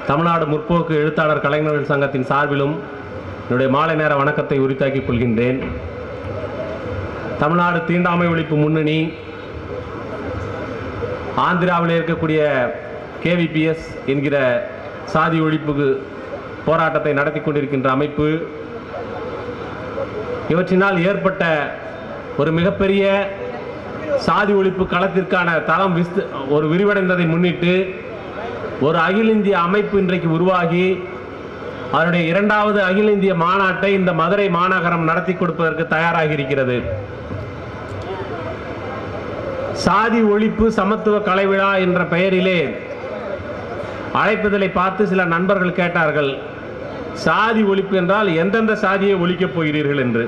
தமிழ்நாடு முற்போக்கு எழுத்தாளர் கலைஞர்கள் சங்கத்தின் சார்பிலும் என்னுடைய மாலை நேர வணக்கத்தை உரித்தாக்கிக் கொள்கின்றேன் தமிழ்நாடு தீண்டாமை ஒழிப்பு முன்னணி ஆந்திராவில் இருக்கக்கூடிய கேவிபிஎஸ் என்கிற சாதி ஒழிப்பு போராட்டத்தை நடத்தி கொண்டிருக்கின்ற அமைப்பு இவற்றினால் ஏற்பட்ட ஒரு மிகப்பெரிய சாதி ஒழிப்பு களத்திற்கான தளம் விஸ்து ஒரு விரிவடைந்ததை முன்னிட்டு ஒரு அகில இந்திய அமைப்பு இன்றைக்கு உருவாகி அதனுடைய இரண்டாவது அகில இந்திய மாநாட்டை இந்த மதுரை மாநகரம் நடத்தி கொடுப்பதற்கு தயாராகி இருக்கிறது சாதி ஒழிப்பு சமத்துவ கலைவிழா என்ற பெயரிலே அழைப்பதிலை பார்த்து சில நண்பர்கள் கேட்டார்கள் சாதி ஒழிப்பு என்றால் எந்தெந்த சாதியை ஒழிக்கப் போகிறீர்கள் என்று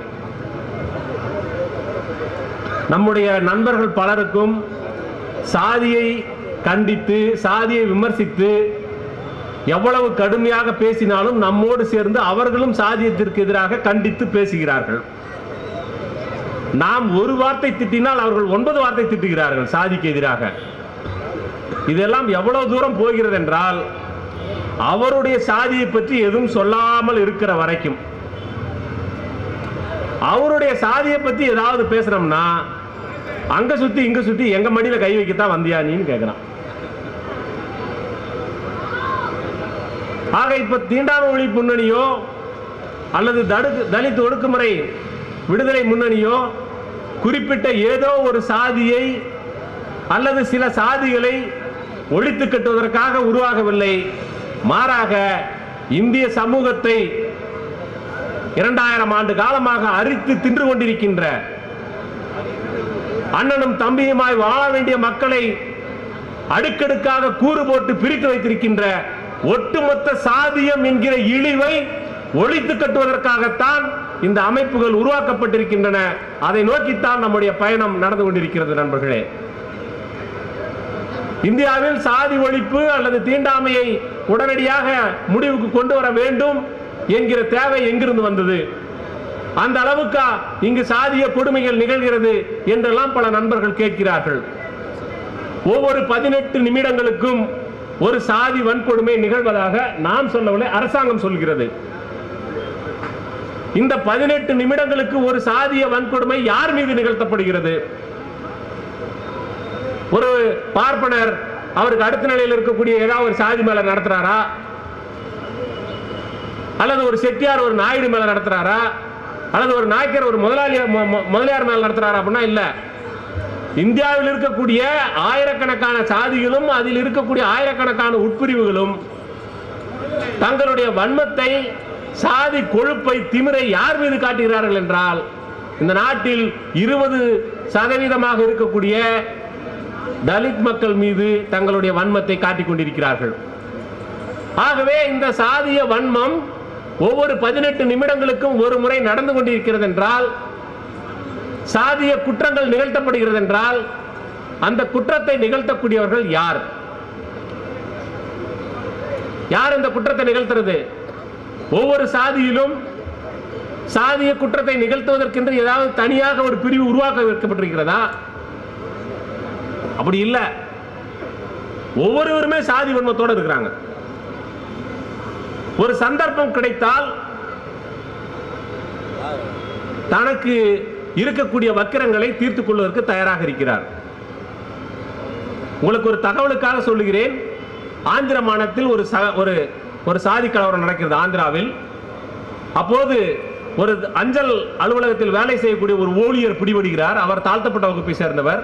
நம்முடைய நண்பர்கள் பலருக்கும் சாதியை கண்டித்து சாதியை விமர்சித்து எவ்வளவு கடுமையாக பேசினாலும் நம்மோடு சேர்ந்து அவர்களும் சாதியத்திற்கு எதிராக கண்டித்து பேசுகிறார்கள் நாம் ஒரு வார்த்தை திட்டினால் அவர்கள் ஒன்பது வார்த்தை திட்டுகிறார்கள் சாதிக்கு எதிராக இதெல்லாம் எவ்வளவு தூரம் போகிறது என்றால் அவருடைய சாதியை பற்றி எதுவும் சொல்லாமல் இருக்கிற வரைக்கும் அவருடைய சாதியை பத்தி ஏதாவது பேசுறோம்னா அங்க சுத்தி இங்க சுத்தி எங்க மடியில கை வைக்கத்தான் வந்தியா நீன்னு கேக்குறான் ஆக இப்ப தீண்டாமை ஒழிப்பு முன்னணியோ அல்லது தடுக்கு தலித் ஒடுக்குமுறை விடுதலை முன்னணியோ குறிப்பிட்ட ஏதோ ஒரு சாதியை அல்லது சில சாதிகளை ஒழித்து கட்டுவதற்காக உருவாகவில்லை மாறாக இந்திய சமூகத்தை இரண்டாயிரம் ஆண்டு காலமாக அரித்து தின்று கொண்டிருக்கின்ற அண்ணனும் தம்பியுமாய் வாழ வேண்டிய மக்களை அடுக்கடுக்காக கூறு போட்டு பிரித்து வைத்திருக்கின்ற ஒட்டுமொத்த சாதியம் என்கிற இழிவை ஒழித்து கட்டுவதற்காகத்தான் இந்த அமைப்புகள் உருவாக்கப்பட்டிருக்கின்றன அதை நோக்கித்தான் நம்முடைய பயணம் நடந்து கொண்டிருக்கிறது நண்பர்களே இந்தியாவில் சாதி ஒழிப்பு அல்லது தீண்டாமையை உடனடியாக முடிவுக்கு கொண்டு வர வேண்டும் என்கிற தேவை எங்கிருந்து வந்தது அந்த அளவுக்கு இங்கு சாதிய கொடுமைகள் நிகழ்கிறது என்றெல்லாம் பல நண்பர்கள் கேட்கிறார்கள் ஒவ்வொரு பதினெட்டு நிமிடங்களுக்கும் ஒரு சாதி வன்கொடுமை நிகழ்வதாக நாம் சொல்லவில்லை அரசாங்கம் சொல்கிறது இந்த பதினெட்டு நிமிடங்களுக்கு ஒரு சாதிய வன்கொடுமை யார் மீது நிகழ்த்தப்படுகிறது ஒரு பார்ப்பனர் அவருக்கு அடுத்த நிலையில் இருக்கக்கூடிய ஏதாவது ஒரு சாதி மேல நடத்துறாரா அல்லது ஒரு செட்டியார் ஒரு நாயுடு மேல நடத்துறாரா அல்லது ஒரு நாய்க்கர் ஒரு முதலாளி மு- மு- முதலியார் மேல நடத்துறாரா அப்படின்னா இல்ல இந்தியாவில் இருக்கக்கூடிய ஆயிரக்கணக்கான சாதிகளும் அதில் இருக்கக்கூடிய ஆயிரக்கணக்கான உட்பிரிவுகளும் தங்களுடைய வன்மத்தை சாதி கொழுப்பை திமிரை யார் மீது காட்டுகிறார்கள் என்றால் இந்த நாட்டில் இருபது சதவீதமாக இருக்கக்கூடிய தலித் மக்கள் மீது தங்களுடைய வன்மத்தை காட்டிக் கொண்டிருக்கிறார்கள் ஆகவே இந்த சாதிய வன்மம் ஒவ்வொரு பதினெட்டு நிமிடங்களுக்கும் ஒரு முறை நடந்து கொண்டிருக்கிறது என்றால் சாதிய குற்றங்கள் நிகழ்த்தப்படுகிறது என்றால் அந்த குற்றத்தை நிகழ்த்தக்கூடியவர்கள் யார் யார் இந்த குற்றத்தை நிகழ்த்துறது ஒவ்வொரு சாதியிலும் சாதிய குற்றத்தை நிகழ்த்துவதற்கென்று ஏதாவது தனியாக ஒரு பிரிவு உருவாக்க வைக்கப்பட்டிருக்கிறதா அப்படி இல்லை ஒவ்வொருவருமே சாதி வன்மத்தோடு இருக்கிறாங்க ஒரு சந்தர்ப்பம் கிடைத்தால் தனக்கு இருக்கக்கூடிய வக்கிரங்களை தீர்த்துக் கொள்வதற்கு தயாராக இருக்கிறார் உங்களுக்கு ஒரு தகவலுக்காக சொல்லுகிறேன் ஆந்திர மாநிலத்தில் ஒரு ச- ஒரு ஒரு சாதி கலவரம் நடக்கிறது ஆந்திராவில் அப்போது ஒரு அஞ்சல் அலுவலகத்தில் வேலை செய்யக்கூடிய ஒரு ஊழியர் பிடிபடுகிறார் அவர் தாழ்த்தப்பட்ட வகுப்பை சேர்ந்தவர்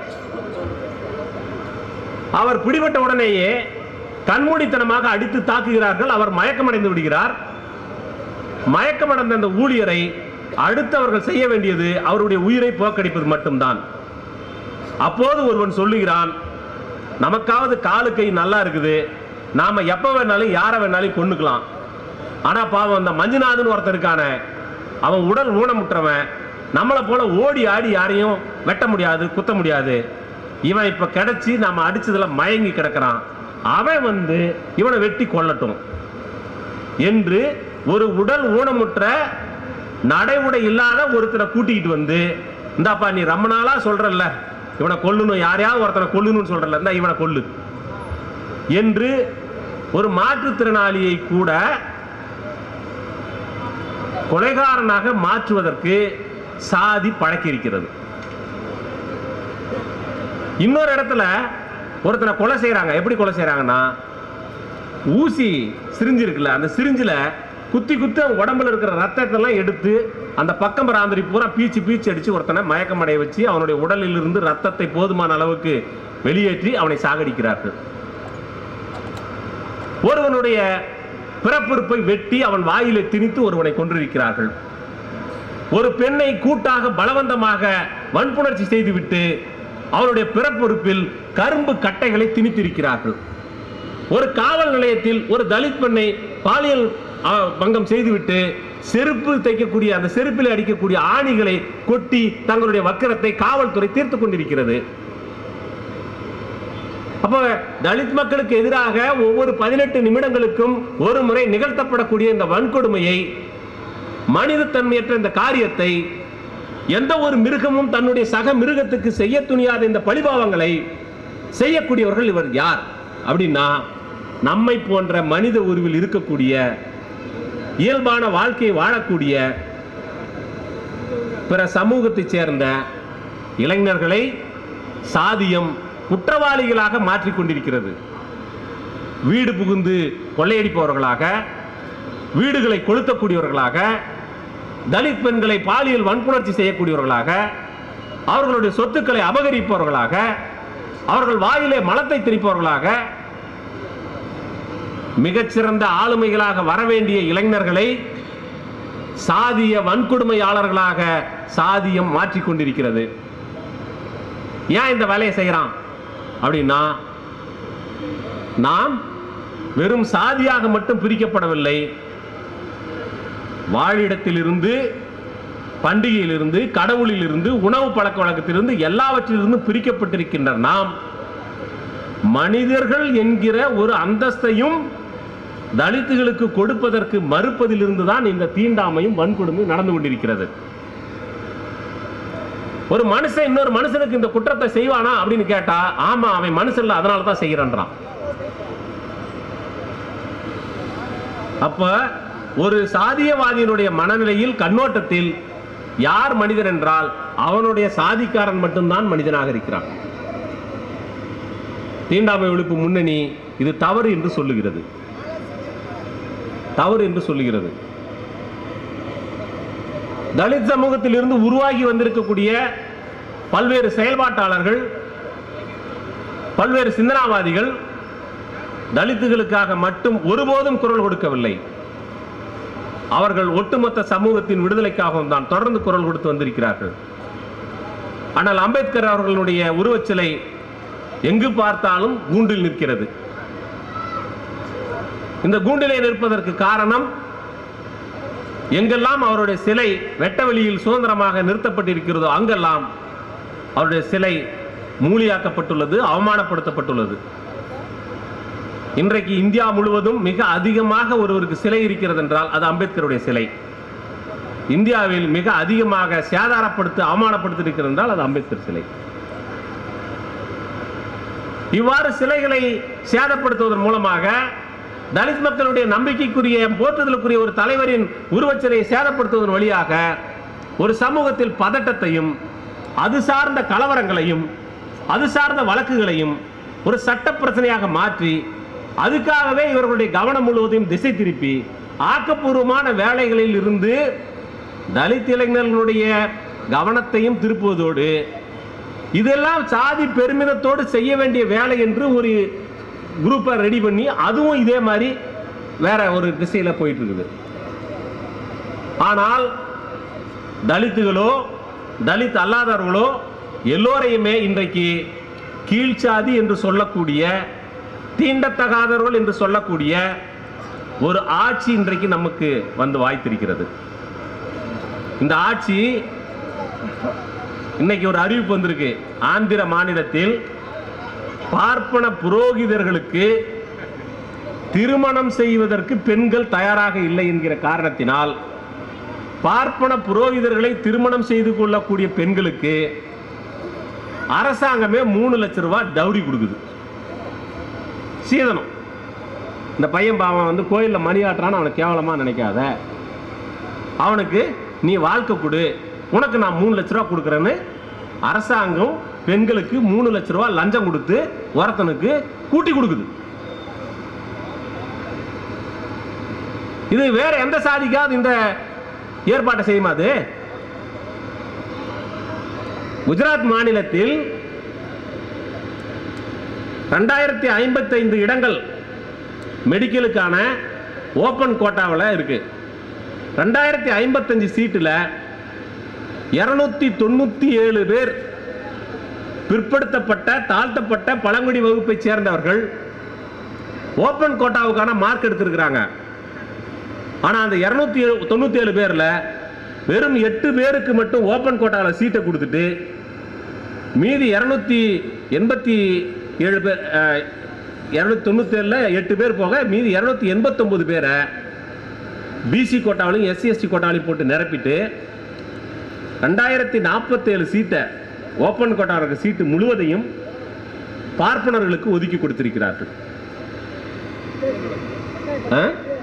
அவர் பிடிபட்ட உடனேயே கண்மூடித்தனமாக அடித்து தாக்குகிறார்கள் அவர் மயக்கமடைந்து விடுகிறார் மயக்கமடைந்த அந்த ஊழியரை அடுத்து அவர்கள் செய்ய வேண்டியது அவருடைய உயிரை போக்கடிப்பது மட்டும்தான் அப்போது ஒருவன் சொல்லுகிறான் நமக்காவது காலு கை நல்லா இருக்குது நாம எப்ப வேணாலும் யாரை வேணாலும் கொண்டுக்கலாம் ஆனா பாவம் அந்த மஞ்சுநாதன் ஒருத்தன் இருக்கானே அவன் உடல் ஊனமுற்றவன் நம்மளை போல ஓடி ஆடி யாரையும் வெட்ட முடியாது குத்த முடியாது இவன் இப்ப கிடைச்சி நாம அடிச்சதுல மயங்கி கிடக்கிறான் அவன் வந்து இவனை வெட்டி கொல்லட்டும் என்று ஒரு உடல் ஊனமுற்ற நடை உடை இல்லாத ஒருத்தரை கூட்டிக்கிட்டு வந்து இந்தாப்பா நீ ரொம்ப நாளா சொல்றல்ல இவனை கொல்லணும் யாரையாவது ஒருத்தனை கொல்லணும்னு சொல்றல இந்தா இவனை கொல்லு என்று ஒரு மாற்றுத்திறனாளியை கூட கொலைகாரனாக மாற்றுவதற்கு சாதி பழக்கி இருக்கிறது இன்னொரு இடத்துல ஒருத்தனை கொலை செய்றாங்க எப்படி கொலை செய்றாங்கன்னா ஊசி சிரிஞ்சு இருக்குல்ல அந்த சிரிஞ்சில் குத்தி குத்தி அவன் உடம்புல இருக்கிற ரத்தத்தெல்லாம் எடுத்து அந்த பக்கம் ராந்திரி பூரா பீச்சு பீச்சு அடிச்சு ஒருத்தனை மயக்கமடைய வச்சு அவனுடைய உடலில் இருந்து ரத்தத்தை போதுமான அளவுக்கு வெளியேற்றி அவனை சாகடிக்கிறார்கள் ஒருவனுடைய பிறப்புறுப்பை வெட்டி அவன் வாயிலே திணித்து ஒருவனை கொன்றிருக்கிறார்கள் ஒரு பெண்ணை கூட்டாக பலவந்தமாக வன்புணர்ச்சி செய்துவிட்டு அவருடைய பிறப்புறுப்பில் கரும்பு கட்டைகளை திணித்திருக்கிறார்கள் ஒரு காவல் நிலையத்தில் ஒரு தலித் பெண்ணை பாலியல் ஆ, பங்கம் செய்துவிட்டு செருப்பு தைக்கக்கூடிய அந்த செருப்பில் அடிக்கக்கூடிய ஆணிகளை கொட்டி தங்களுடைய வக்கரத்தை காவல்துறை தீர்த்து கொண்டிருக்கிறது அப்ப தலித் மக்களுக்கு எதிராக ஒவ்வொரு பதினெட்டு நிமிடங்களுக்கும் ஒரு முறை நிகழ்த்தப்படக்கூடிய இந்த வன்கொடுமையை மனிதத்தன்மையற்ற இந்த காரியத்தை எந்த ஒரு மிருகமும் தன்னுடைய சக மிருகத்துக்கு செய்ய துணியாத இந்த பழிபாவங்களை செய்யக்கூடியவர்கள் இவர் யார் அப்படின்னா நம்மை போன்ற மனித உருவில் இருக்கக்கூடிய இயல்பான வாழ்க்கையை வாழக்கூடிய பிற சமூகத்தைச் சேர்ந்த இளைஞர்களை சாதியம் குற்றவாளிகளாக மாற்றிக் கொண்டிருக்கிறது வீடு புகுந்து கொள்ளையடிப்பவர்களாக வீடுகளை கொளுத்தக்கூடியவர்களாக தலித் பெண்களை பாலியல் வன்புணர்ச்சி செய்யக்கூடியவர்களாக அவர்களுடைய சொத்துக்களை அபகரிப்பவர்களாக அவர்கள் வாயிலே மலத்தை திரிப்பவர்களாக மிகச்சிறந்த ஆளுமைகளாக வரவேண்டிய இளைஞர்களை சாதிய வன்கொடுமையாளர்களாக சாதியம் மாற்றிக் கொண்டிருக்கிறது ஏன் இந்த வேலையை செய்யறான் அப்படின்னா நாம் வெறும் சாதியாக மட்டும் பிரிக்கப்படவில்லை வாழிடத்திலிருந்து பண்டிகையிலிருந்து கடவுளிலிருந்து உணவு பழக்க வழக்கத்திலிருந்து எல்லாவற்றிலிருந்து பிரிக்கப்பட்டிருக்கின்ற நாம் மனிதர்கள் என்கிற ஒரு அந்தஸ்தையும் தலித்துகளுக்கு கொடுப்பதற்கு மறுப்பதிலிருந்து தான் இந்த தீண்டாமையும் வன்கொடுமையும் நடந்து கொண்டிருக்கிறது ஒரு மனுஷன் இன்னொரு மனுஷனுக்கு இந்த குற்றத்தை செய்வானா அப்படின்னு கேட்டா ஆமா அவன் மனுஷன் இல்ல அதனால தான் செய்யறான்றான் அப்ப ஒரு சாதியவாதியினுடைய மனநிலையில் கண்ணோட்டத்தில் யார் மனிதன் என்றால் அவனுடைய சாதிக்காரன் மட்டும்தான் மனிதனாக இருக்கிறான் தீண்டாமை ஒழிப்பு முன்னணி இது தவறு என்று சொல்லுகிறது தவறு என்று சொல்லுகிறது தலித் சமூகத்திலிருந்து உருவாகி வந்திருக்கக்கூடிய பல்வேறு செயல்பாட்டாளர்கள் பல்வேறு சிந்தனாவாதிகள் தலித்துகளுக்காக மட்டும் ஒருபோதும் குரல் கொடுக்கவில்லை அவர்கள் ஒட்டுமொத்த சமூகத்தின் விடுதலைக்காகவும் தான் தொடர்ந்து குரல் கொடுத்து வந்திருக்கிறார்கள் ஆனால் அம்பேத்கர் அவர்களுடைய உருவச்சிலை எங்கு பார்த்தாலும் கூண்டில் நிற்கிறது இந்த கூண்டிலே நிற்பதற்கு காரணம் எங்கெல்லாம் அவருடைய சிலை வெட்ட வெளியில் சுதந்திரமாக நிறுத்தப்பட்டிருக்கிறதோ அங்கெல்லாம் அவருடைய சிலை மூலியாக்கப்பட்டுள்ளது அவமானப்படுத்தப்பட்டுள்ளது இன்றைக்கு இந்தியா முழுவதும் மிக அதிகமாக ஒருவருக்கு சிலை இருக்கிறது என்றால் அது அம்பேத்கருடைய சிலை இந்தியாவில் மிக அதிகமாக சேதாரப்படுத்த அவமானப்படுத்தி இருக்கிறது என்றால் அது அம்பேத்கர் சிலை இவ்வாறு சிலைகளை சேதப்படுத்துவதன் மூலமாக தலித் மக்களுடைய நம்பிக்கைக்குரிய போற்றுதலுக்குரிய ஒரு தலைவரின் உருவச்சிலையை சேதப்படுத்துவதன் வழியாக ஒரு சமூகத்தில் பதட்டத்தையும் அது சார்ந்த கலவரங்களையும் அது சார்ந்த வழக்குகளையும் ஒரு சட்ட பிரச்சனையாக மாற்றி அதுக்காகவே இவர்களுடைய கவனம் முழுவதையும் திசை திருப்பி ஆக்கப்பூர்வமான வேலைகளில் இருந்து தலித் இளைஞர்களுடைய கவனத்தையும் திருப்புவதோடு இதெல்லாம் சாதி பெருமிதத்தோடு செய்ய வேண்டிய வேலை என்று ஒரு குரூப்பை ரெடி பண்ணி அதுவும் இதே மாதிரி வேற ஒரு திசையில போயிட்டு இருக்குது ஆனால் தலித்துகளோ தலித் அல்லாதவர்களோ எல்லோரையுமே இன்றைக்கு கீழ்ச்சாதி என்று சொல்லக்கூடிய தீண்டத்தகாதவர்கள் என்று சொல்லக்கூடிய ஒரு ஆட்சி இன்றைக்கு நமக்கு வந்து வாய்த்திருக்கிறது இந்த ஆட்சி இன்னைக்கு ஒரு அறிவிப்பு வந்திருக்கு ஆந்திர மாநிலத்தில் பார்ப்பன புரோகிதர்களுக்கு திருமணம் செய்வதற்கு பெண்கள் தயாராக இல்லை என்கிற காரணத்தினால் பார்ப்பன புரோகிதர்களை திருமணம் செய்து கொள்ளக்கூடிய பெண்களுக்கு அரசாங்கமே மூணு லட்சம் ரூபாய் டவுரி கொடுக்குது சீதனம் இந்த பையன் பாவம் வந்து கோயிலில் மணி ஆட்டுறான்னு அவனை கேவலமாக நினைக்காத அவனுக்கு நீ வாழ்க்கை கொடு உனக்கு நான் மூணு லட்ச ரூபா கொடுக்குறேன்னு அரசாங்கம் பெண்களுக்கு மூணு லட்ச ரூபா லஞ்சம் கொடுத்து ஒருத்தனுக்கு கூட்டி கொடுக்குது இது வேற எந்த சாதிக்காவது இந்த ஏற்பாட்டை செய்யுமா அது குஜராத் மாநிலத்தில் ரெண்டாயிரத்தி ஐம்பத்தைந்து இடங்கள் மெடிக்கலுக்கான ஓப்பன் கோட்டாவில் இருக்கு ரெண்டாயிரத்தி ஐம்பத்தஞ்சு சீட்டில் இருநூத்தி தொண்ணூத்தி ஏழு பேர் பிற்படுத்தப்பட்ட தாழ்த்தப்பட்ட பழங்குடி வகுப்பை சேர்ந்தவர்கள் ஓப்பன் கோட்டாவுக்கான மார்க் எடுத்திருக்கிறாங்க ஆனா அந்த இருநூத்தி தொண்ணூத்தி ஏழு பேர்ல வெறும் எட்டு பேருக்கு மட்டும் ஓப்பன் கோட்டாவில் சீட்டை கொடுத்துட்டு மீதி இருநூத்தி எண்பத்தி ஏழு பேர் இரநூத்தி தொண்ணூத்தி ஏழுல எட்டு பேர் போக மீதி இருநூத்தி எண்பத்தொன்பது பேரை பிசி கோட்டாவிலையும் எஸ்சி எஸ்டி கோட்டாவிலையும் போட்டு நிரப்பிட்டு ரெண்டாயிரத்தி நாற்பத்தேழு சீட்டை ஓப்பன் கோட்டாவுக்கு சீட்டு முழுவதையும் பார்ப்பனர்களுக்கு ஒதுக்கி கொடுத்திருக்கிறார்கள் ஆ?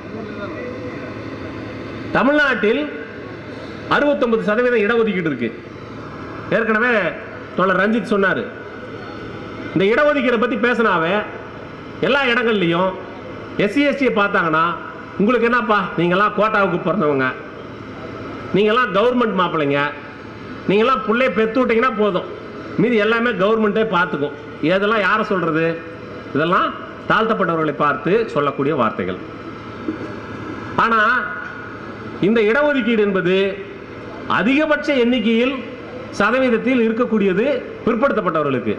தமிழ்நாட்டில் அறுபத்தொன்பது சதவீதம் இடஒதுக்கீடு இருக்கு ஏற்கனவே தோழர் ரஞ்சித் சொன்னார் இந்த இடஒதுக்கீடை பற்றி பேசினாவே எல்லா இடங்கள்லையும் எஸ்சி எஸ்டியை பார்த்தாங்கன்னா உங்களுக்கு என்னப்பா நீங்களாம் கோட்டாவுக்கு பிறந்தவங்க நீங்களாம் கவர்மெண்ட் மாப்பிள்ளைங்க நீங்களாம் பிள்ளைய பெற்று விட்டீங்கன்னா போதும் மீதி எல்லாமே கவர்மெண்ட்டே பார்த்துக்கும் இதெல்லாம் யாரை சொல்கிறது இதெல்லாம் தாழ்த்தப்பட்டவர்களை பார்த்து சொல்லக்கூடிய வார்த்தைகள் ஆனால் இந்த இடஒதுக்கீடு என்பது அதிகபட்ச எண்ணிக்கையில் சதவீதத்தில் இருக்கக்கூடியது பிற்படுத்தப்பட்டவர்களுக்கு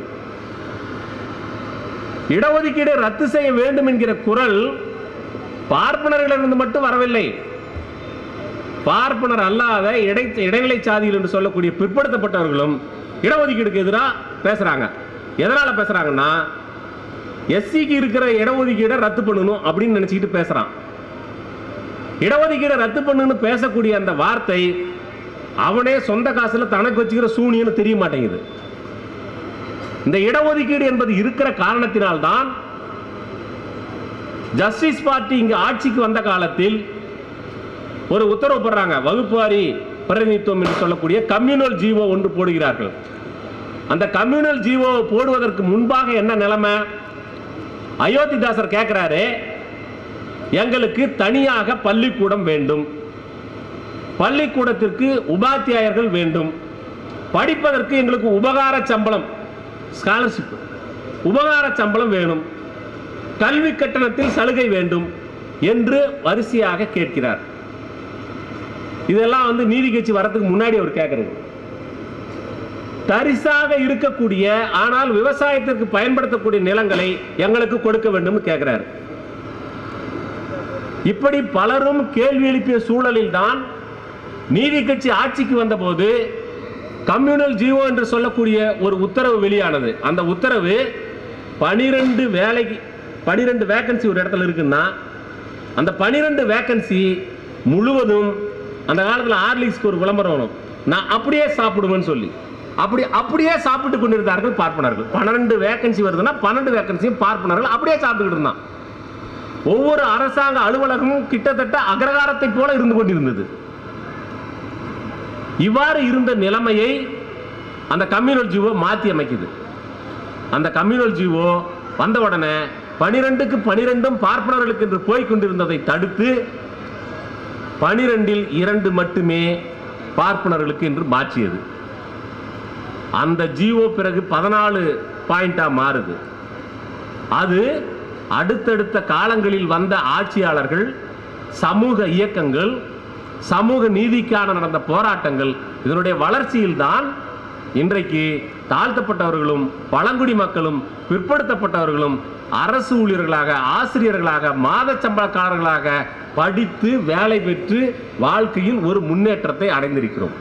இடஒதுக்கீடு ரத்து செய்ய வேண்டும் என்கிற குரல் பார்ப்பனர்களிலிருந்து மட்டும் வரவில்லை பார்ப்பனர் அல்லாத இடை இடைநிலை சாதிகள் என்று சொல்லக்கூடிய பிற்படுத்தப்பட்டவர்களும் இடஒதுக்கீடுக்கு எதிராக பேசுறாங்க எதனால பேசுறாங்கன்னா எஸ்சிக்கு இருக்கிற இடஒதுக்கீடை ரத்து பண்ணணும் அப்படின்னு நினைச்சுக்கிட்டு பேசுறான் இடஒதுக்கீடை ரத்து பண்ணுன்னு பேசக்கூடிய அந்த வார்த்தை அவனே சொந்த காசுல தனக்கு வச்சுக்கிற சூனியன்னு தெரிய மாட்டேங்குது இந்த இடஒதுக்கீடு என்பது இருக்கிற காரணத்தினால்தான் ஜஸ்டிஸ் பார்ட்டி இங்கு ஆட்சிக்கு வந்த காலத்தில் ஒரு உத்தரவு போடுறாங்க வகுப்புவாரி பிரதிநிதித்துவம் என்று சொல்லக்கூடிய கம்யூனல் ஜீவோ ஒன்று போடுகிறார்கள் அந்த கம்யூனல் ஜீவோ போடுவதற்கு முன்பாக என்ன நிலைமை அயோத்திதாசர் கேட்கிறாரு எங்களுக்கு தனியாக பள்ளிக்கூடம் வேண்டும் பள்ளிக்கூடத்திற்கு உபாத்தியாயர்கள் வேண்டும் படிப்பதற்கு எங்களுக்கு உபகார சம்பளம் ஸ்காலர்ஷிப் உபகார சம்பளம் வேணும் கல்வி கட்டணத்தில் சலுகை வேண்டும் என்று வரிசையாக கேட்கிறார் இதெல்லாம் வந்து நீதி கட்சி வரதுக்கு முன்னாடி அவர் கேட்கறது தரிசாக இருக்கக்கூடிய ஆனால் விவசாயத்திற்கு பயன்படுத்தக்கூடிய நிலங்களை எங்களுக்கு கொடுக்க வேண்டும் கேட்கிறார் இப்படி பலரும் கேள்வி எழுப்பிய சூழலில் தான் நீதி கட்சி ஆட்சிக்கு வந்தபோது கம்யூனல் ஜீவோ என்று சொல்லக்கூடிய ஒரு உத்தரவு வெளியானது அந்த உத்தரவு பனிரெண்டு வேலைக்கு பனிரெண்டு வேகன்சி ஒரு இடத்துல இருக்குன்னா அந்த பனிரெண்டு வேகன்சி முழுவதும் அந்த காலத்தில் ஹார்லிக்ஸ்க்கு ஒரு விளம்பரம் வரும் நான் அப்படியே சாப்பிடுவேன்னு சொல்லி அப்படி அப்படியே சாப்பிட்டு கொண்டிருந்தார்கள் பார்ப்பனர்கள் பன்னெண்டு வேகன்சி வருதுன்னா பன்னெண்டு வேகன்சியும் பார்ப்பனர்கள் அப்படியே சாப்பிட்டுக்கிட்டு இருந்தான் ஒவ்வொரு அரசாங்க அலுவலகமும் கிட்டத்தட்ட அகரகாரத்தை போல இருந்து கொண்டிருந்தது இவ்வாறு இருந்த நிலைமையை அந்த கம்யூனல் ஜீவோ மாற்றி அமைக்குது அந்த கம்யூனல் ஜீவோ வந்த உடனே பனிரெண்டுக்கு பனிரெண்டும் பார்ப்பனர்களுக்கு என்று போய் கொண்டிருந்ததை தடுத்து பனிரெண்டில் இரண்டு மட்டுமே பார்ப்பனர்களுக்கு என்று மாற்றியது அந்த ஜீவோ பிறகு பதினாலு பாயிண்டா மாறுது அது அடுத்தடுத்த காலங்களில் வந்த ஆட்சியாளர்கள் சமூக இயக்கங்கள் சமூக நீதிக்கான நடந்த போராட்டங்கள் இதனுடைய வளர்ச்சியில்தான் இன்றைக்கு தாழ்த்தப்பட்டவர்களும் பழங்குடி மக்களும் பிற்படுத்தப்பட்டவர்களும் அரசு ஊழியர்களாக ஆசிரியர்களாக மாத சம்பளக்காரர்களாக படித்து வேலை பெற்று வாழ்க்கையில் ஒரு முன்னேற்றத்தை அடைந்திருக்கிறோம்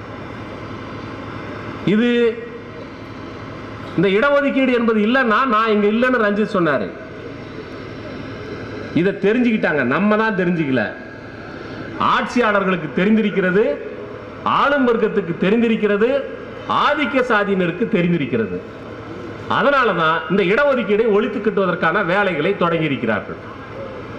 இது இந்த இடஒதுக்கீடு என்பது இல்லைன்னா நான் இங்க இல்லைன்னு ரஞ்சித் சொன்னாரு இதை தெரிஞ்சுக்கிட்டாங்க நம்ம தான் தெரிஞ்சுக்கல ஆட்சியாளர்களுக்கு தெரிந்திருக்கிறது ஆளும் வர்க்கத்துக்கு தெரிந்திருக்கிறது ஆதிக்க சாதியினருக்கு தெரிந்திருக்கிறது அதனால தான் இந்த இடஒதுக்கீடை ஒழித்து கட்டுவதற்கான வேலைகளை தொடங்கி இருக்கிறார்கள்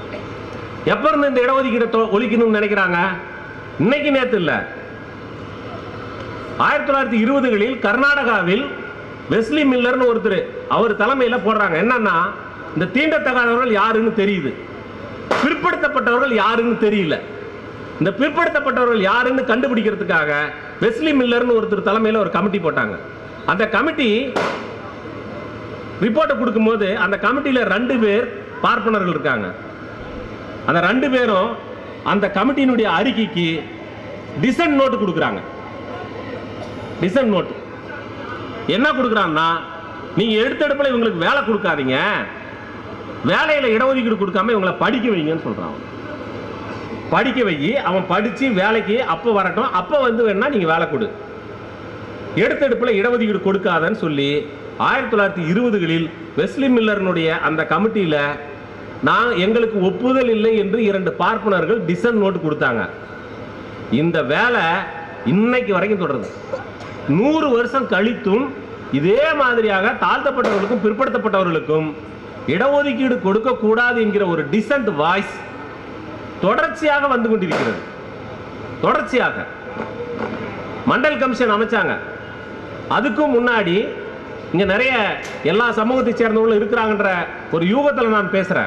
எப்ப இருந்து இந்த இடஒதுக்கீடு தொ- ஒழிக்கணும்னு நினைக்கிறாங்க இன்னைக்கு நேத்து இல்ல ஆயிரத்தி தொள்ளாயிரத்தி இருபதுகளில் கர்நாடகாவில் வெஸ்லி மில்லர்னு ஒருத்தர் அவர் தலைமையில போடுறாங்க என்னன்னா இந்த தீண்டத்தகாதவர்கள் யாருன்னு தெரியுது பிற்படுத்தப்பட்டவர்கள் யாருன்னு தெரியல இந்த பிற்படுத்தப்பட்டவர்கள் யாருன்னு கண்டுபிடிக்கிறதுக்காக வெஸ்லி மில்லர்னு ஒருத்தர் தலைமையில ஒரு கமிட்டி போட்டாங்க அந்த கமிட்டி ரிப்போர்ட்டை கொடுக்கும்போது அந்த கமிட்டியில ரெண்டு பேர் பார்ப்பனர்கள் இருக்காங்க அந்த ரெண்டு பேரும் அந்த கமிட்டியினுடைய அறிக்கைக்கு டிசன் நோட்டு கொடுக்குறாங்க டிசன் நோட் என்ன கொடுக்குறான்னா நீங்க எடுத்தெடுப்புல இவங்களுக்கு வேலை கொடுக்காதீங்க வேலையில இடஒதுக்கீடு கொடுக்காம இவங்களை படிக்க வைங்கன்னு சொல்றான் அவன். படிக்க வை அவன் படிச்சு வேலைக்கு அப்போ வரட்டும் அப்போ வந்து வேணா நீங்க வேலை கொடு எடுத்தெடுப்புல இடஒதுக்கீடு கொடுக்காதன்னு சொல்லி ஆயிரத்தி தொள்ளாயிரத்தி இருபதுகளில் வெஸ்லி மில்லர்னுடைய அந்த கமிட்டியில நான் எங்களுக்கு ஒப்புதல் இல்லை என்று இரண்டு பார்ப்பனர்கள் டிசன் நோட்டு கொடுத்தாங்க இந்த வேலை இன்னைக்கு வரைக்கும் தொடருது நூறு வருஷம் கழித்தும் இதே மாதிரியாக தாழ்த்தப்பட்டவர்களுக்கும் பிற்படுத்தப்பட்டவர்களுக்கும் இடஒதுக்கீடு கொடுக்க கூடாது என்கிற ஒரு டிசன்ட் வாய்ஸ் தொடர்ச்சியாக வந்து கொண்டிருக்கிறது தொடர்ச்சியாக மண்டல் கமிஷன் அமைச்சாங்க அதுக்கும் முன்னாடி இங்க நிறைய எல்லா சமூகத்தை சேர்ந்தவங்களும் இருக்கிறாங்கன்ற ஒரு யூகத்தில் நான் பேசுறேன்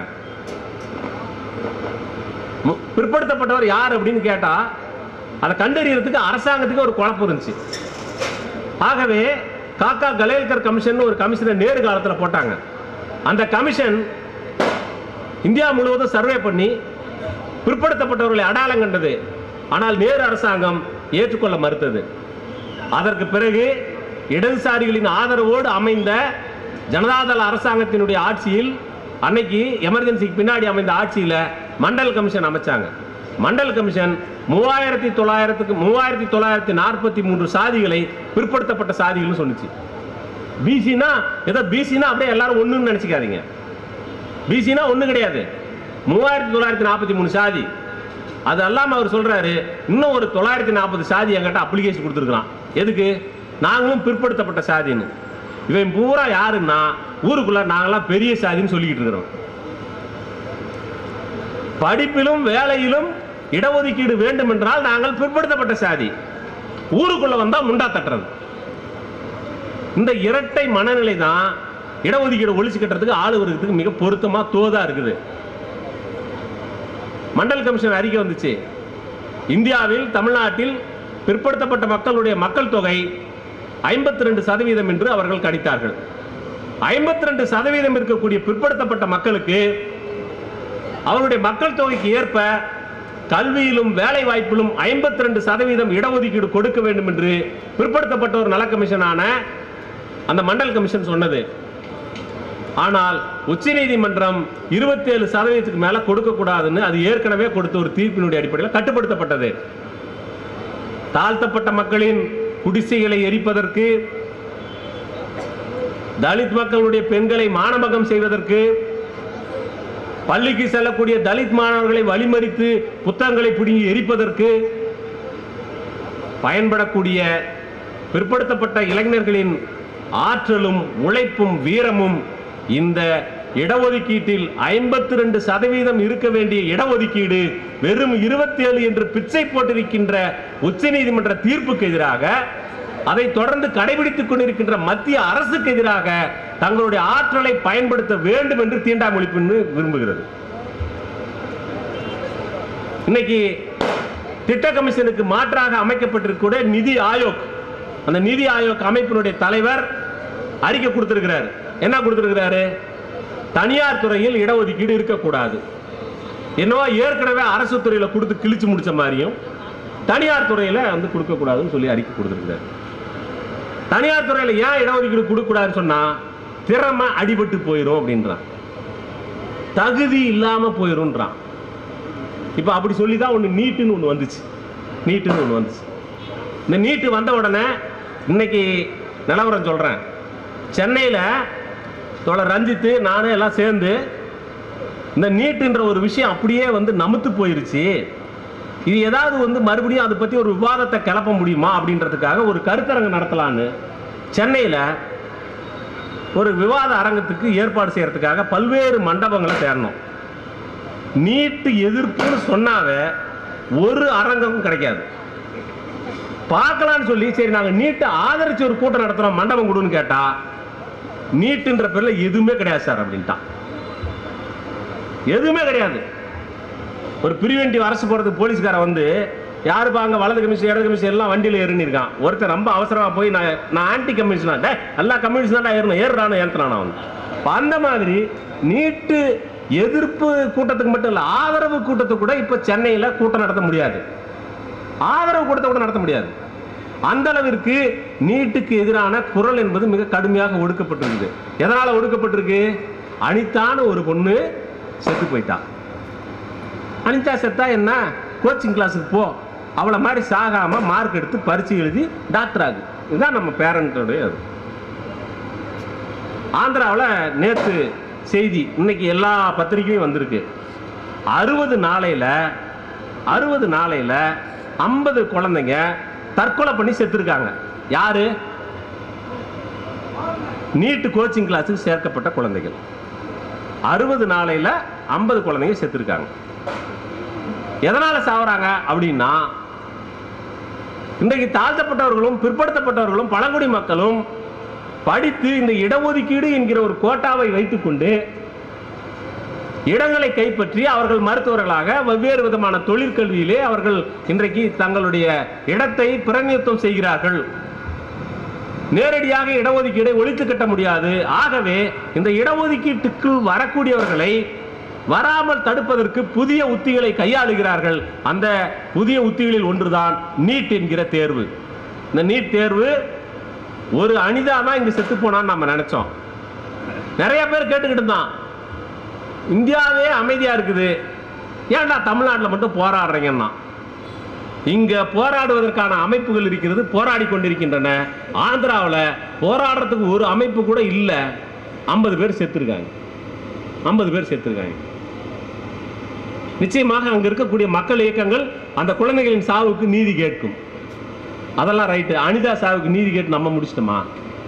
மு- பிற்படுத்தப்பட்டவர் யார் அப்படின்னு கேட்டா அதை கண்டறியறதுக்கு அரசாங்கத்துக்கு ஒரு குழப்பம் இருந்துச்சு ஆகவே காக்கா கலேல்கர் கமிஷன் ஒரு கமிஷனை நேரு காலத்தில் போட்டாங்க அந்த கமிஷன் இந்தியா முழுவதும் சர்வே பண்ணி பிற்படுத்தப்பட்டவர்களை அடையாளம் கண்டது ஆனால் நேரு அரசாங்கம் ஏற்றுக்கொள்ள மறுத்தது அதற்கு பிறகு இடதுசாரிகளின் ஆதரவோடு அமைந்த ஜனதாதள அரசாங்கத்தினுடைய ஆட்சியில் அன்னைக்கு எமர்ஜென்சிக்கு பின்னாடி அமைந்த ஆட்சியில மண்டல் கமிஷன் அமைச்சாங்க மண்டல் கமிஷன் மூவாயிரத்தி தொள்ளாயிரத்துக்கு மூவாயிரத்தி தொள்ளாயிரத்தி நாற்பத்தி மூன்று சாதிகளை பிற்படுத்தப்பட்ட சாதிகள்னு சொன்னுச்சு பிசினா ஏதோ பிசினா அப்படியே எல்லாரும் ஒண்ணுன்னு நினைச்சுக்காதீங்க பிசினா ஒண்ணு கிடையாது மூவாயிரத்தி தொள்ளாயிரத்தி நாற்பத்தி மூணு சாதி அது அல்லாம அவர் சொல்றாரு இன்னும் ஒரு தொள்ளாயிரத்தி நாற்பது சாதி என்கிட்ட அப்ளிகேஷன் கொடுத்துருக்கான் எதுக்கு நாங்களும் பிற்படுத்தப்பட்ட சாதின்னு இவன் பூரா யாருன்னா ஊருக்குள்ள நாங்களாம் பெரிய சாதின்னு சொல்லிக்கிட்டு இருக்கிறோம் படிப்பிலும் வேலையிலும் இடஒதுக்கீடு வேண்டும் என்றால் நாங்கள் பிற்படுத்தப்பட்ட சாதி ஊருக்குள்ள வந்தா முண்டா தட்டுறது இந்த இரட்டை மனநிலை தான் இடஒதுக்கீடு ஒழிச்சு கட்டுறதுக்கு ஆளு வர்றதுக்கு மிக பொருத்தமா தோதா இருக்குது மண்டல் கமிஷன் அறிக்கை வந்துச்சு இந்தியாவில் தமிழ்நாட்டில் பிற்படுத்தப்பட்ட மக்களுடைய மக்கள் தொகை ஐம்பத்தி ரெண்டு சதவீதம் என்று அவர்கள் கணித்தார்கள் ஐம்பத்தி ரெண்டு சதவீதம் இருக்கக்கூடிய பிற்படுத்தப்பட்ட மக்களுக்கு அவருடைய மக்கள் தொகைக்கு ஏற்ப கல்வியிலும் வேலை வாய்ப்பிலும் ஐம்பத்தி ரெண்டு சதவீதம் இடஒதுக்கீடு கொடுக்க வேண்டும் என்று பிற்படுத்தப்பட்டோர் நல கமிஷனான அந்த மண்டல் கமிஷன் சொன்னது ஆனால் உச்சநீதிமன்றம் இருபத்தி ஏழு சதவீதத்துக்கு மேல கொடுக்க கூடாதுன்னு அது ஏற்கனவே கொடுத்த ஒரு தீர்ப்பினுடைய அடிப்படையில் கட்டுப்படுத்தப்பட்டது தாழ்த்தப்பட்ட மக்களின் குடிசைகளை எரிப்பதற்கு தலித் மக்களுடைய பெண்களை மானபகம் செய்வதற்கு பள்ளிக்கு செல்லக்கூடிய தலித் மாணவர்களை வழிமறித்து புத்தகங்களை பிடுங்கி எரிப்பதற்கு பயன்படக்கூடிய பிற்படுத்தப்பட்ட இளைஞர்களின் ஆற்றலும் உழைப்பும் வீரமும் இந்த இடஒதுக்கீட்டில் ஐம்பத்தி ரெண்டு சதவீதம் இருக்க வேண்டிய இடஒதுக்கீடு வெறும் இருபத்தி ஏழு என்று பிச்சை போட்டிருக்கின்ற உச்சநீதிமன்ற தீர்ப்புக்கு எதிராக அதை தொடர்ந்து கடைபிடித்துக் கொண்டிருக்கின்ற மத்திய அரசுக்கு எதிராக தங்களுடைய ஆற்றலை பயன்படுத்த வேண்டும் என்று தீண்டாமொழி பின்னு விரும்புகிறது இன்னைக்கு திட்ட கமிஷனுக்கு மாற்றாக அமைக்கப்பட்டிருக்கூடிய நிதி ஆயோக் அந்த நிதி ஆயோக் அமைப்பினுடைய தலைவர் அறிக்கை கொடுத்திருக்கிறார் என்ன கொடுத்திருக்கிறாரு தனியார் துறையில் இடஒதுக்கீடு இருக்கக்கூடாது என்னவோ ஏற்கனவே அரசு துறையில கொடுத்து கிழிச்சு முடிச்ச மாதிரியும் தனியார் துறையில வந்து கொடுக்கக்கூடாதுன்னு சொல்லி அறிக்கை கொடுத்திருக்கிறார் தனியார் துறையில ஏன் இடஒதுக்கீடு கொடுக்கக்கூடாதுன்னு சொன்னா திறமை அடிபட்டு போயிடும் அப்படின்றான் தகுதி இல்லாம போயிரும்ன்றான் இப்போ அப்படி சொல்லி தான் ஒன்று நீட்டுன்னு ஒன்று வந்துச்சு நீட்டுன்னு ஒன்று வந்துச்சு இந்த நீட்டு வந்த உடனே இன்னைக்கு நிலவரம் சொல்கிறேன் சென்னையில் தோழர் ரஞ்சித்து நானும் எல்லாம் சேர்ந்து இந்த நீட்டுன்ற ஒரு விஷயம் அப்படியே வந்து நமுத்து போயிருச்சு இது ஏதாவது வந்து மறுபடியும் அதை பற்றி ஒரு விவாதத்தை கிளப்ப முடியுமா அப்படின்றதுக்காக ஒரு கருத்தரங்கு நடத்தலான்னு சென்னையில் ஒரு விவாத அரங்கத்துக்கு ஏற்பாடு செய்யறதுக்காக பல்வேறு மண்டபங்களை தேடணும் நீட்டு எதிர்ப்புன்னு சொன்னாவே ஒரு அரங்கமும் கிடைக்காது பார்க்கலாம்னு சொல்லி சரி நாங்க நீட்டை ஆதரிச்சு ஒரு கூட்டம் நடத்துறோம் மண்டபம் கொடுன்னு கேட்டா நீட்டுன்ற பேர்ல எதுவுமே கிடையாது சார் அப்படின்ட்டான் எதுவுமே கிடையாது ஒரு பிரிவென்டிவ் அரசு போறதுக்கு போலீஸ்காரன் வந்து யாருப்பா அங்க வலது கமிஷன் இடது கமிஷன் எல்லாம் வண்டியில ஏறின்னு இருக்கான் ஒருத்தர் ரொம்ப அவசரமா போய் நான் நான் ஆன்டி கமிஷனா டே எல்லா கமிஷன் தான் ஏறணும் ஏறுறானு ஏற்றுறான் அவன் அப்ப அந்த மாதிரி நீட்டு எதிர்ப்பு கூட்டத்துக்கு மட்டும் இல்ல ஆதரவு கூட்டத்துக்கு கூட இப்ப சென்னையில கூட்டம் நடத்த முடியாது ஆதரவு கூட்டத்தை கூட நடத்த முடியாது அந்த அளவிற்கு நீட்டுக்கு எதிரான குரல் என்பது மிக கடுமையாக ஒடுக்கப்பட்டிருக்குது எதனால ஒடுக்கப்பட்டிருக்கு அனிதான்னு ஒரு பொண்ணு செத்து போயிட்டா அனிதா செத்தா என்ன கோச்சிங் கிளாஸுக்கு போ அவளை மாதிரி சாகாம மார்க் எடுத்து பரிச்சு எழுதி டாக்டர் ஆகு இதுதான் நம்ம பேரண்ட்டோடைய அது ஆந்திராவில் நேற்று செய்தி இன்னைக்கு எல்லா பத்திரிக்கையும் வந்திருக்கு அறுபது நாளையில் அறுபது நாளையில் ஐம்பது குழந்தைங்க தற்கொலை பண்ணி செத்துருக்காங்க யாரு நீட்டு கோச்சிங் கிளாஸுக்கு சேர்க்கப்பட்ட குழந்தைகள் அறுபது நாளையில் ஐம்பது குழந்தைங்க செத்துருக்காங்க எதனால சாவறாங்க அப்படின்னா இன்றைக்கு தாழ்த்தப்பட்டவர்களும் பிற்படுத்தப்பட்டவர்களும் பழங்குடி மக்களும் படித்து இந்த இடஒதுக்கீடு என்கிற ஒரு கோட்டாவை வைத்துக்கொண்டு இடங்களை கைப்பற்றி அவர்கள் மருத்துவர்களாக வெவ்வேறு விதமான தொழிற்கல்வியிலே அவர்கள் இன்றைக்கு தங்களுடைய இடத்தை பிரதிநிதித்துவம் செய்கிறார்கள் நேரடியாக இடஒதுக்கீடை ஒழித்து கட்ட முடியாது ஆகவே இந்த இடஒதுக்கீட்டுக்குள் வரக்கூடியவர்களை வராமல் தடுப்பதற்கு புதிய உத்திகளை கையாளுகிறார்கள் அந்த புதிய உத்திகளில் ஒன்றுதான் நீட் என்கிற தேர்வு இந்த நீட் தேர்வு ஒரு அனிதா தான் இங்க செத்து போனான்னு நம்ம நினைச்சோம் நிறைய பேர் கேட்டுக்கிட்டு இருந்தான் இந்தியாவே அமைதியா இருக்குது ஏன்டா தமிழ்நாட்டில் மட்டும் போராடுறீங்கன்னா இங்க போராடுவதற்கான அமைப்புகள் இருக்கிறது போராடி கொண்டிருக்கின்றன ஆந்திராவில் போராடுறதுக்கு ஒரு அமைப்பு கூட இல்லை ஐம்பது பேர் செத்துருக்காங்க ஐம்பது பேர் செத்துருக்காங்க நிச்சயமாக அங்க இருக்கக்கூடிய மக்கள் இயக்கங்கள் அந்த குழந்தைகளின் சாவுக்கு நீதி கேட்கும் அதெல்லாம் ரைட்டு அனிதா சாவுக்கு நீதி கேட்டு நம்ம முடிச்சிட்டோமா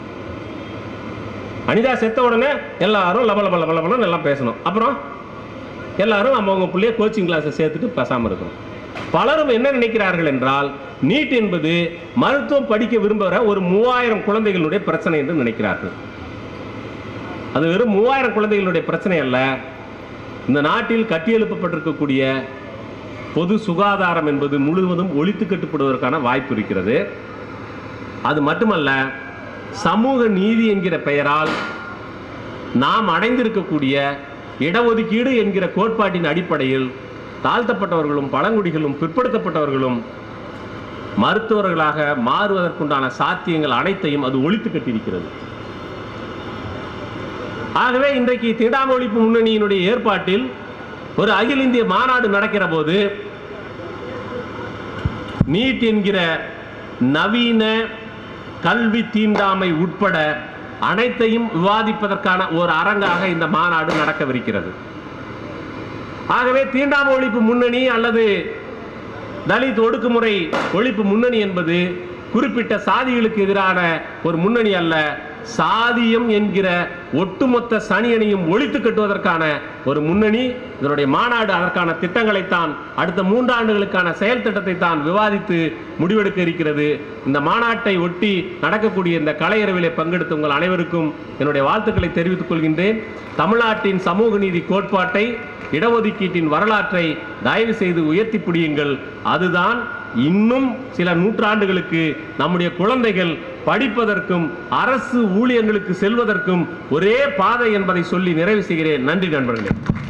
அனிதா செத்த உடனே எல்லாரும் லப லப லப லபலன்னு எல்லாம் பேசணும் அப்புறம் எல்லாரும் நம்ம அவங்க பிள்ளைய கோச்சிங் கிளாஸை சேர்த்துட்டு பேசாமல் இருக்கணும் பலரும் என்ன நினைக்கிறார்கள் என்றால் நீட் என்பது மருத்துவம் படிக்க விரும்புகிற ஒரு மூவாயிரம் குழந்தைகளுடைய பிரச்சனை என்று நினைக்கிறார்கள் அது வெறும் மூவாயிரம் குழந்தைகளுடைய பிரச்சனை அல்ல இந்த நாட்டில் கட்டியெழுப்பப்பட்டிருக்கக்கூடிய பொது சுகாதாரம் என்பது முழுவதும் ஒழித்து கட்டுப்படுவதற்கான வாய்ப்பு இருக்கிறது அது மட்டுமல்ல சமூக நீதி என்கிற பெயரால் நாம் அடைந்திருக்கக்கூடிய இடஒதுக்கீடு என்கிற கோட்பாட்டின் அடிப்படையில் தாழ்த்தப்பட்டவர்களும் பழங்குடிகளும் பிற்படுத்தப்பட்டவர்களும் மருத்துவர்களாக மாறுவதற்குண்டான சாத்தியங்கள் அனைத்தையும் அது ஒழித்து கட்டியிருக்கிறது ஆகவே இன்றைக்கு தீண்டாமை ஒழிப்பு முன்னணியினுடைய ஏற்பாட்டில் ஒரு அகில இந்திய மாநாடு நடக்கிற போது நீட் என்கிற நவீன கல்வி தீண்டாமை உட்பட அனைத்தையும் விவாதிப்பதற்கான ஒரு அரங்காக இந்த மாநாடு நடக்கவிருக்கிறது ஆகவே தீண்டாமை ஒழிப்பு முன்னணி அல்லது தலித் ஒடுக்குமுறை ஒழிப்பு முன்னணி என்பது குறிப்பிட்ட சாதிகளுக்கு எதிரான ஒரு முன்னணி அல்ல சாதியம் என்கிற ஒட்டுமொத்த சனியனையும் ஒழித்து கட்டுவதற்கான ஒரு முன்னணி இதனுடைய மாநாடு அதற்கான திட்டங்களைத்தான் அடுத்த மூன்றாண்டுகளுக்கான செயல் திட்டத்தை தான் விவாதித்து முடிவெடுக்க இருக்கிறது இந்த மாநாட்டை ஒட்டி நடக்கக்கூடிய இந்த கலையரவிலே பங்கெடுத்த உங்கள் அனைவருக்கும் என்னுடைய வாழ்த்துக்களை தெரிவித்துக் கொள்கின்றேன் தமிழ்நாட்டின் சமூக நீதி கோட்பாட்டை இடஒதுக்கீட்டின் வரலாற்றை தயவு செய்து உயர்த்தி பிடியுங்கள் அதுதான் இன்னும் சில நூற்றாண்டுகளுக்கு நம்முடைய குழந்தைகள் படிப்பதற்கும் அரசு ஊழியங்களுக்கு செல்வதற்கும் ஒரே பாதை என்பதை சொல்லி நிறைவு செய்கிறேன் நன்றி நண்பர்களே